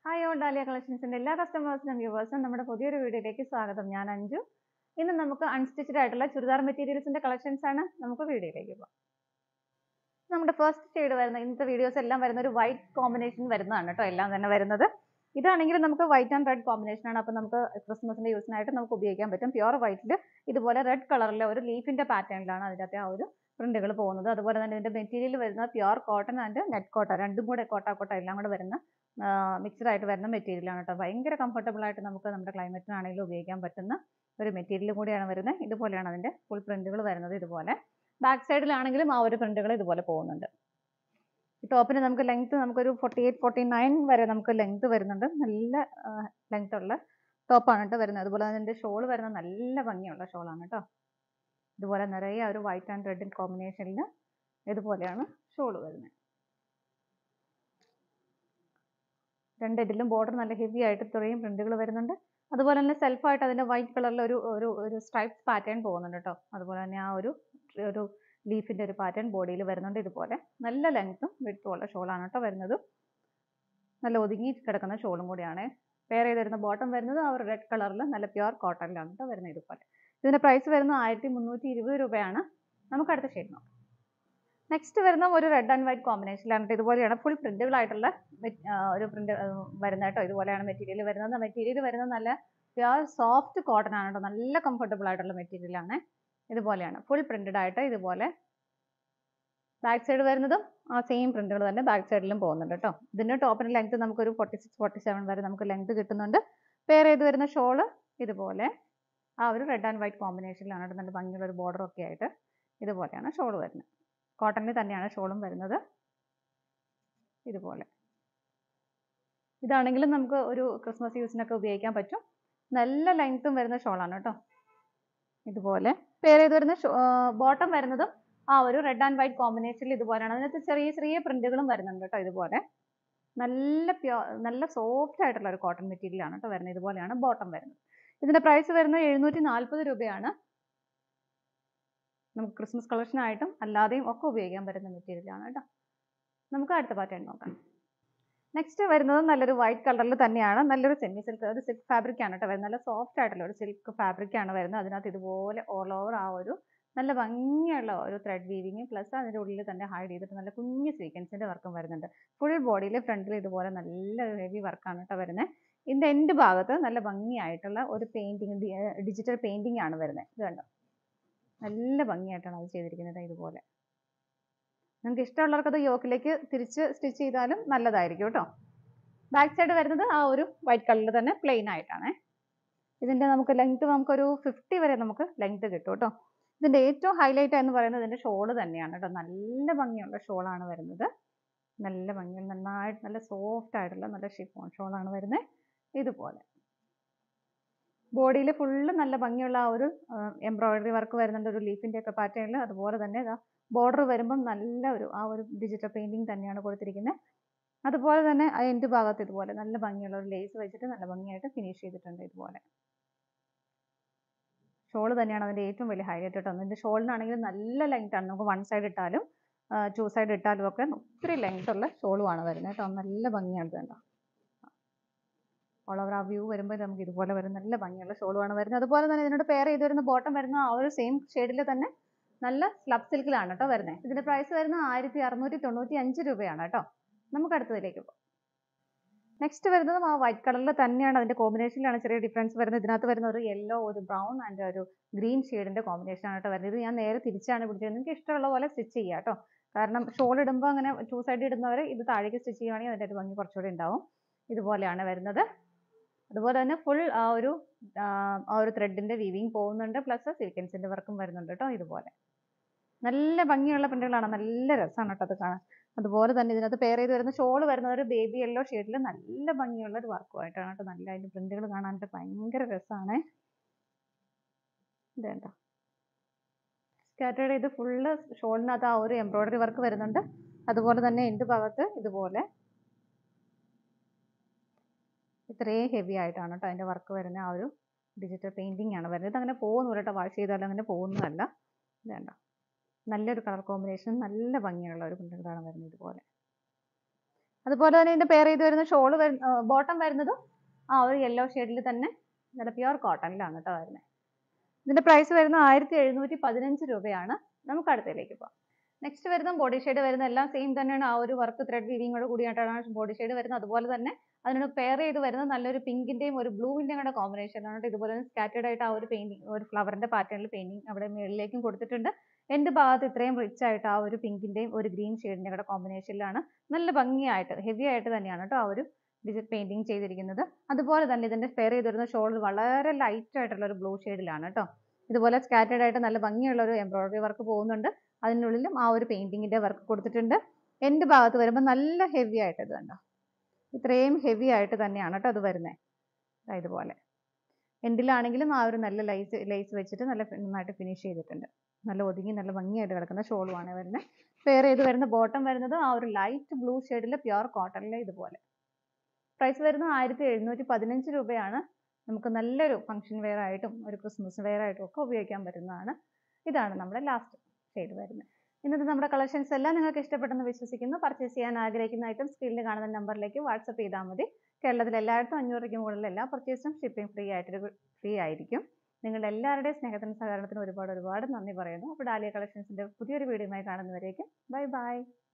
hi all dahlia കളക്ഷൻസിന്റെ എല്ലാ കസ്റ്റമേഴ്സിനും വ്യൂവേഴ്സും നമ്മുടെ പുതിയൊരു വീഡിയോയിലേക്ക് സ്വാഗതം ഞാൻ അഞ്ജു ഇന്ന് നമുക്ക് അൺസ്റ്റിച്ചഡ് ആയിട്ടുള്ള ചുരിദാർ മെറ്റീരിയൽസിന്റെ കളക്ഷൻസ് ആണ് നമുക്ക് വീഡിയോയിലേക്ക് പോകാം നമ്മുടെ ഫസ്റ്റ് ഷെയ്ഡ് വരുന്ന ഇന്നത്തെ വീഡിയോസ് എല്ലാം വരുന്ന ഒരു വൈറ്റ് കോമ്പിനേഷൻ വരുന്നതാണ് കേട്ടോ എല്ലാം തന്നെ വരുന്നത് ഇതാണെങ്കിൽ നമുക്ക് വൈറ്റ് ആൻഡ് റെഡ് കോമ്പിനേഷൻ ആണ് അപ്പോൾ നമുക്ക് ക്രിസ്മസിന്റെ യൂസിനായിട്ട് നമുക്ക് ഉപയോഗിക്കാൻ പറ്റും പ്യുവർ വൈറ്റിൽ ഇതുപോലെ റെഡ് കളറിലെ ഒരു ലീഫിന്റെ പാറ്റേണിലാണ് അതിൻ്റെ ആ ഒരു പ്രിന്റുകൾ പോകുന്നത് അതുപോലെ തന്നെ ഇതിന്റെ മെറ്റീരിയൽ വരുന്നത് പ്യുവർ കോട്ടൺ ആൻഡ് നെറ്റ് കോട്ട രണ്ടും കൂടെ കോട്ട കോട്ട എല്ലാം കൂടെ വരുന്ന മിക്സ്ഡ് ആയിട്ട് വരുന്ന മെറ്റീരിയൽ ആണ് കേട്ടോ ഭയങ്കര കംഫർട്ടബിൾ ആയിട്ട് നമുക്ക് നമ്മുടെ ക്ലൈമറ്റിനാണെങ്കിലും ഉപയോഗിക്കാൻ പറ്റുന്ന ഒരു മെറ്റീരിയൽ കൂടിയാണ് വരുന്നത് ഇതുപോലെയാണ് അതിന്റെ ഫുൾ പ്രിന്റുകൾ വരുന്നത് ഇതുപോലെ ബാക്ക് സൈഡിലാണെങ്കിലും ആ ഒരു പ്രിന്റുകൾ ഇതുപോലെ പോകുന്നുണ്ട് ഈ ടോപ്പിന് നമുക്ക് ലെങ്ത് നമുക്കൊരു ഫോർട്ടി എയ്റ്റ് ഫോർട്ടി നയൻ വരെ നമുക്ക് ലെങ്ത് വരുന്നുണ്ട് നല്ല ലെങ്ത് ഉള്ള ടോപ്പാണ് കേട്ടോ വരുന്നത് അതുപോലെ അതിന്റെ ഷോൾ വരുന്നത് നല്ല ഭംഗിയുള്ള ഷോളാണ് കേട്ടോ ഇതുപോലെ നിറയെ ഒരു വൈറ്റ് ആൻഡ് റെഡ് കോമ്പിനേഷനിൽ ഇതുപോലെയാണ് ഷോൾ വരുന്നത് രണ്ടിലും ബോർഡർ നല്ല ഹെവി ആയിട്ട് ഇത്രയും പ്രിന്റുകൾ വരുന്നുണ്ട് അതുപോലെ തന്നെ സെൽഫായിട്ട് അതിന്റെ വൈറ്റ് കളറിൽ ഒരു ഒരു ഒരു സ്ട്രൈപ്സ് പാറ്റേൺ പോകുന്നുണ്ട് കേട്ടോ അതുപോലെ തന്നെ ആ ഒരു ഒരു ലീഫിന്റെ ഒരു പാറ്റേൺ ബോഡിയിൽ വരുന്നുണ്ട് ഇതുപോലെ നല്ല ലെങ്ത്തും വിട്ടും ഉള്ള ഷോളാണ് കേട്ടോ വരുന്നത് നല്ല ഒതുങ്ങി കിടക്കുന്ന ഷോളും കൂടിയാണ് പെയർ ചെയ്ത് വരുന്ന ബോട്ടം വരുന്നത് ആ ഒരു റെഡ് കളറിൽ നല്ല പ്യുവർ കോട്ടണിലാണ് കേട്ടോ വരുന്നത് ഇതുപോലെ ഇതിന്റെ പ്രൈസ് വരുന്നത് ആയിരത്തി മുന്നൂറ്റി ഇരുപത് രൂപയാണ് നമുക്ക് അടുത്ത ഷെയ്ഡ് നോക്കാം നെക്സ്റ്റ് വരുന്ന ഒരു റെഡ് ആൻഡ് വൈറ്റ് കോമ്പിനേഷനിലാണ് ഇതുപോലെയാണ് ഫുൾ പ്രിന്റുകളായിട്ടുള്ള ഒരു പ്രിന്റ് വരുന്ന കേട്ടോ ഇതുപോലെയാണ് മെറ്റീരിയൽ വരുന്നത് മെറ്റീരിയൽ വരുന്നത് നല്ല പ്യുവർ സോഫ്റ്റ് കോട്ടൺ ആണ് കേട്ടോ നല്ല കംഫർട്ടബിൾ ആയിട്ടുള്ള മെറ്റീരിയൽ ആണ് ഇതുപോലെയാണ് ഫുൾ പ്രിന്റഡ് ആയിട്ട് ഇതുപോലെ ബാക്ക് സൈഡ് വരുന്നതും ആ സെയിം പ്രിന്റുകൾ തന്നെ ബാക്ക് സൈഡിലും പോകുന്നുണ്ട് കേട്ടോ ഇതിന്റെ ടോപ്പിന് ലെങ്ത് നമുക്കൊരു ഫോർട്ടി സിക്സ് ഫോർട്ടി സെവൻ വരെ നമുക്ക് ലെങ്ത് കിട്ടുന്നുണ്ട് പെയർ ചെയ്ത് വരുന്ന ഷോള് ഇതുപോലെ ആ ഒരു റെഡ് ആൻഡ് വൈറ്റ് കോമ്പിനേഷനിലാണ് കേട്ടോ നല്ല ഭംഗിയുള്ള ഒരു ബോർഡർ ഒക്കെ ആയിട്ട് ഇതുപോലെയാണ് ഷോൾ വരുന്നത് കോട്ടണിൽ തന്നെയാണ് ഷോളും വരുന്നത് ഇതുപോലെ ഇതാണെങ്കിലും നമുക്ക് ഒരു ക്രിസ്മസ് യൂസിനൊക്കെ ഉപയോഗിക്കാൻ പറ്റും നല്ല ലെങ്ത്തും വരുന്ന ഷോളാണ് കേട്ടോ ഇതുപോലെ പെയർ ചെയ്ത് വരുന്ന ബോട്ടം വരുന്നതും ആ ഒരു റെഡ് ആൻഡ് വൈറ്റ് കോമ്പിനേഷനിൽ ഇതുപോലെയാണ് അതിനകത്ത് ചെറിയ ചെറിയ പ്രിന്റുകളും വരുന്നുണ്ട് കേട്ടോ ഇതുപോലെ നല്ല പ്യോ നല്ല സോഫ്റ്റ് ആയിട്ടുള്ള ഒരു കോട്ടൺ മെറ്റീരിയൽ ആണ് കേട്ടോ വരുന്നത് ഇതുപോലെയാണ് ബോട്ടം വരുന്നത് ഇതിന്റെ പ്രൈസ് വരുന്നത് എഴുന്നൂറ്റി നാൽപ്പത് രൂപയാണ് നമുക്ക് ക്രിസ്മസ് കളക്ഷനായിട്ടും അല്ലാതെയും ഒക്കെ ഉപയോഗിക്കാൻ പറ്റുന്ന മെറ്റീരിയൽ ആണ് കേട്ടോ നമുക്ക് അടുത്ത പാറ്റേൺ നോക്കാം നെക്സ്റ്റ് വരുന്നത് നല്ലൊരു വൈറ്റ് കളറിൽ തന്നെയാണ് നല്ലൊരു സെമി സിൽക്ക് ഒരു സിൽക്ക് ഫാബ്രിക് ആണ് കേട്ടോ വരുന്നത് നല്ല സോഫ്റ്റ് ആയിട്ടുള്ള ഒരു സിൽക്ക് ഫാബ്രിക് ആണ് വരുന്നത് അതിനകത്ത് ഇതുപോലെ ഓൾ ഓവർ ആ ഒരു നല്ല ഭംഗിയുള്ള ഒരു ത്രെഡ് വീവിങ് പ്ലസ് അതിൻ്റെ ഉള്ളിൽ തന്നെ ഹൈഡ് ചെയ്തിട്ട് നല്ല കുഞ്ഞ് സ്വീക്കൻസിൻ്റെ വർക്കും വരുന്നുണ്ട് ഫുൾ ബോഡിയിൽ ഫ്രണ്ടിൽ ഇതുപോലെ നല്ല ഹെവി വർക്കാണ് കേട്ടോ വരുന്നത് ഇതിൻ്റെ എൻഡ് ഭാഗത്ത് നല്ല ഭംഗിയായിട്ടുള്ള ഒരു പെയിൻറ്റിങ് ഡിജിറ്റൽ പെയിൻറ്റിങ് ആണ് വരുന്നത് ഇത് കണ്ടോ നല്ല ഭംഗിയായിട്ടാണ് അത് ചെയ്തിരിക്കുന്നത് ഇതുപോലെ നിങ്ങൾക്ക് ഇഷ്ടമുള്ളവർക്ക് അത് യോക്കിലേക്ക് തിരിച്ച് സ്റ്റിച്ച് ചെയ്താലും നല്ലതായിരിക്കും കേട്ടോ ബാക്ക് സൈഡ് വരുന്നത് ആ ഒരു വൈറ്റ് കളറിൽ തന്നെ പ്ലെയിൻ ആയിട്ടാണ് ഇതിൻ്റെ നമുക്ക് ലെങ്ത് നമുക്കൊരു ഫിഫ്റ്റി വരെ നമുക്ക് ലെങ്ത് കിട്ടും കേട്ടോ ഇതിൻ്റെ ഏറ്റവും ഹൈലൈറ്റ് എന്ന് പറയുന്നത് ഇതിൻ്റെ ഷോള് തന്നെയാണ് കേട്ടോ നല്ല ഭംഗിയുള്ള ഷോളാണ് വരുന്നത് നല്ല ഭംഗിയുള്ള നന്നായിട്ട് നല്ല സോഫ്റ്റ് ആയിട്ടുള്ള നല്ല ഷിഫോൺ ഷോളാണ് വരുന്നത് ഇതുപോലെ ബോഡിയിൽ ഫുള്ള് നല്ല ഭംഗിയുള്ള ആ ഒരു എംബ്രോയിഡറി വർക്ക് വരുന്നുണ്ട് ഒരു ലീഫിൻ്റെ ഒക്കെ പാറ്റേണിൽ അതുപോലെ തന്നെ ഇതാ ബോർഡർ വരുമ്പം നല്ല ഒരു ആ ഒരു ഡിജിറ്റൽ പെയിൻറ്റിങ് തന്നെയാണ് കൊടുത്തിരിക്കുന്നത് അതുപോലെ തന്നെ എൻഡ് ഭാഗത്ത് ഇതുപോലെ നല്ല ഭംഗിയുള്ള ഒരു ലേസ് വെച്ചിട്ട് നല്ല ഭംഗിയായിട്ട് ഫിനിഷ് ചെയ്തിട്ടുണ്ട് ഇതുപോലെ ഷോൾ തന്നെയാണ് അതിൻ്റെ ഏറ്റവും വലിയ ഹൈലൈറ്റ് കേട്ടോ ഇതിൻ്റെ ഷോളിനാണെങ്കിൽ നല്ല ലെങ്ത് ആണ് നമുക്ക് വൺ സൈഡ് ഇട്ടാലും ടു സൈഡ് ഇട്ടാലും ഒക്കെ ഒത്തിരി ലെങ്ത് ഉള്ള ഷോളുമാണ് വരുന്നത് കേട്ടോ നല്ല ഭംഗിയാണ് കേട്ടോ ഓൾ ഓവർ ആ വ്യൂ വരുമ്പോൾ നമുക്ക് ഇതുപോലെ വരും നല്ല ഭംഗിയുള്ള ഷോളുമാണ് വരുന്നത് അതുപോലെ തന്നെ ഇതിനോട് പെയർ ചെയ്ത് വരുന്ന ബോട്ടം വരുന്ന ആ ഒരു സെയിം ഷെയ്ഡിൽ തന്നെ നല്ല സ്ലബ് സിൽക്കിലാണ് കേട്ടോ വരുന്നത് ഇതിന്റെ പ്രൈസ് വരുന്നത് ആയിരത്തി അറുന്നൂറ്റി തൊണ്ണൂറ്റി അഞ്ച് രൂപയാണ് കേട്ടോ നമുക്ക് അടുത്തതിലേക്ക് പോകാം നെക്സ്റ്റ് വരുന്നതും ആ വൈറ്റ് കളറിൽ തന്നെയാണ് അതിന്റെ കോമ്പിനേഷനിലാണ് ചെറിയ ഡിഫറൻസ് വരുന്നത് ഇതിനകത്ത് വരുന്ന ഒരു യെല്ലോ ഒരു ബ്രൗൺ ആൻഡ് ഒരു ഗ്രീൻ ഷെയ്ഡിന്റെ കോമ്പിനേഷൻ ആണ് കേട്ടോ വരുന്നത് ഇത് ഞാൻ നേരെ തിരിച്ചാണ് പിടിച്ചത് നിങ്ങൾക്ക് ഇഷ്ടമുള്ള പോലെ സ്റ്റിച്ച് ചെയ്യാം കേട്ടോ കാരണം ഷോൾ ഇടുമ്പോൾ അങ്ങനെ ടു സൈഡ് ഇടുന്നവർ ഇത് താഴേക്ക് സ്റ്റിച്ച് ചെയ്യുവാണെങ്കിൽ അതിൻ്റെ ഒരു ഭംഗി കുറച്ചുകൂടി ഉണ്ടാവും ഇതുപോലെയാണ് വരുന്നത് അതുപോലെ തന്നെ ഫുൾ ആ ഒരു ആ ഒരു ത്രെഡിന്റെ വീവിങ് പോകുന്നുണ്ട് പ്ലസ് സീക്വൻസിന്റെ വർക്കും വരുന്നുണ്ട് കേട്ടോ ഇതുപോലെ നല്ല ഭംഗിയുള്ള പ്രിന്റുകളാണ് നല്ല രസമാണ് കേട്ടോ അത് കാണാൻ അതുപോലെ തന്നെ ഇതിനകത്ത് പെയർ ചെയ്ത് വരുന്ന ഷോൾ വരുന്നത് ഒരു ബേബി യെല്ലോ ഷെയ്ഡിൽ നല്ല ഭംഗിയുള്ള ഒരു വർക്കുമായിട്ടാണ് കേട്ടോ നല്ല അതിന്റെ പ്രിന്റുകൾ കാണാനായിട്ട് ഭയങ്കര രസമാണ് ഇത് കണ്ടോ സ്കാറ്റേഡ് ചെയ്ത് ഫുള്ള് ഷോളിനകത്ത് ആ ഒരു എംബ്രോയിഡറി വർക്ക് വരുന്നുണ്ട് അതുപോലെ തന്നെ എൻ്റെ ഭാഗത്ത് ഇതുപോലെ ഇത്രയും ഹെവി ആയിട്ടാണ് കേട്ടോ അതിൻ്റെ വർക്ക് വരുന്ന ആ ഒരു ഡിജിറ്റൽ പെയിൻറ്റിംഗ് ആണ് വരുന്നത് അങ്ങനെ പോകുന്നില്ല കേട്ടോ വാഷ് ചെയ്താലും അങ്ങനെ പോകുന്നതല്ല വേണ്ട നല്ലൊരു കളർ കോമ്പിനേഷൻ നല്ല ഭംഗിയുള്ള ഒരു പ്രിന്റുകളാണ് വരുന്നത് ഇതുപോലെ അതുപോലെ തന്നെ ഇതിന്റെ പെയർ ചെയ്ത് വരുന്ന ഷോള് ബോട്ടം വരുന്നതും ആ ഒരു യെല്ലോ ഷെയ്ഡിൽ തന്നെ നല്ല പ്യുവർ കോട്ടണിലാണ് കേട്ടോ വരുന്നത് ഇതിന്റെ പ്രൈസ് വരുന്നത് ആയിരത്തി എഴുന്നൂറ്റി പതിനഞ്ച് രൂപയാണ് നമുക്ക് അടുത്തതിലേക്ക് പോകാം നെക്സ്റ്റ് വരുന്ന ബോഡി ഷെയ്ഡ് വരുന്ന എല്ലാം സെയിം തന്നെയാണ് ആ ഒരു വർക്ക് ത്രെഡ് വീവിങ്ങോട് കൂടിയിട്ടാണ് ബോഡി ഷെയ്ഡ് വരുന്നത് അതുപോലെ തന്നെ അതിനോട് പെയർ ചെയ്ത് വരുന്നത് നല്ലൊരു പിങ്കിന്റെയും ഒരു ബ്ലൂവിന്റെയും കൂടെ കോമ്പിനേഷനാണ് ഇതുപോലെ തന്നെ സ്കാറ്റേഡ് ആയിട്ട് ആ ഒരു പെയിന്റിങ് ഒരു ഫ്ലവറിന്റെ പാറ്റേണിൽ പെയിന്റിങ് അവിടെ മുകളിലേക്കും കൊടുത്തിട്ടുണ്ട് എന്റെ ഭാഗത്ത് ഇത്രയും റിച്ച് ആയിട്ട് ആ ഒരു പിങ്കിന്റെയും ഒരു ഗ്രീൻ ഷെയ്ഡിന്റെ കൂടെ കോമ്പിനേഷനിലാണ് നല്ല ഭംഗിയായിട്ട് ഹെവി ആയിട്ട് തന്നെയാണ് കേട്ടോ ആ ഒരു ഡിജിറ്റ് പെയിന്റിങ് ചെയ്തിരിക്കുന്നത് അതുപോലെ തന്നെ ഇതിന്റെ പെയർ ചെയ്ത് വരുന്ന ഷോൾ വളരെ ലൈറ്റ് ആയിട്ടുള്ള ഒരു ബ്ലൂ ഷെയ്ഡിലാണ് കേട്ടോ ഇതുപോലെ സ്കാറ്റേഡ് ആയിട്ട് നല്ല ഭംഗിയുള്ള ഒരു എംബ്രോയിഡറി വർക്ക് പോകുന്നുണ്ട് അതിനുള്ളിലും ആ ഒരു പെയിന്റിങ്ങിന്റെ വർക്ക് കൊടുത്തിട്ടുണ്ട് എന്റെ ഭാഗത്ത് വരുമ്പോൾ നല്ല ഹെവി ആയിട്ട് ഇത് കണ്ടോ ഇത്രയും ഹെവി ആയിട്ട് തന്നെയാണ് കേട്ടോ അത് വരുന്നത് ഇതുപോലെ എൻഡിലാണെങ്കിലും ആ ഒരു നല്ല ലൈസ് ലൈസ് വെച്ചിട്ട് നല്ല നന്നായിട്ട് ഫിനിഷ് ചെയ്തിട്ടുണ്ട് നല്ല ഒതുങ്ങി നല്ല ഭംഗിയായിട്ട് കിടക്കുന്ന ഷോളുമാണ് വരുന്നത് പെയർ ചെയ്ത് വരുന്ന ബോട്ടം വരുന്നത് ആ ഒരു ലൈറ്റ് ബ്ലൂ ഷെയ്ഡിലെ പ്യുവർ കോട്ടണിലെ ഇതുപോലെ പ്രൈസ് വരുന്നത് ആയിരത്തി എഴുന്നൂറ്റി പതിനഞ്ച് രൂപയാണ് നമുക്ക് നല്ലൊരു ഫംഗ്ഷൻ വെയർ ആയിട്ടും ഒരു ക്രിസ്മസ് വെയർ ആയിട്ടും ഒക്കെ ഉപയോഗിക്കാൻ പറ്റുന്നതാണ് ഇതാണ് നമ്മുടെ ലാസ്റ്റ് ഷെയ്ഡ് വരുന്നത് ഇന്നത്തെ നമ്മുടെ കളക്ഷൻസ് എല്ലാം നിങ്ങൾക്ക് ഇഷ്ടപ്പെട്ടെന്ന് വിശ്വസിക്കുന്നു പർച്ചേസ് ചെയ്യാൻ ആഗ്രഹിക്കുന്ന ഐറ്റം സ്ക്രീനിൽ കാണുന്ന നമ്പറിലേക്ക് വാട്സപ്പ് ചെയ്താൽ മതി കേരളത്തിൽ എല്ലായിടത്തും അഞ്ഞൂറ് രൂപയ്ക്ക് മുകളിൽ എല്ലാ പർച്ചേസും ഷിപ്പിംഗ് ഫ്രീ ആയിട്ട് ഫ്രീ ആയിരിക്കും നിങ്ങളുടെ എല്ലാവരുടെയും സ്നേഹത്തിനും സഹകരണത്തിനും ഒരുപാട് ഒരുപാട് നന്ദി പറയുന്നു അപ്പോൾ ഡാലിയ കളക്ഷൻസിന്റെ പുതിയൊരു വീഡിയോയുമായി കാണുന്നവരേക്കും ബൈ ബൈ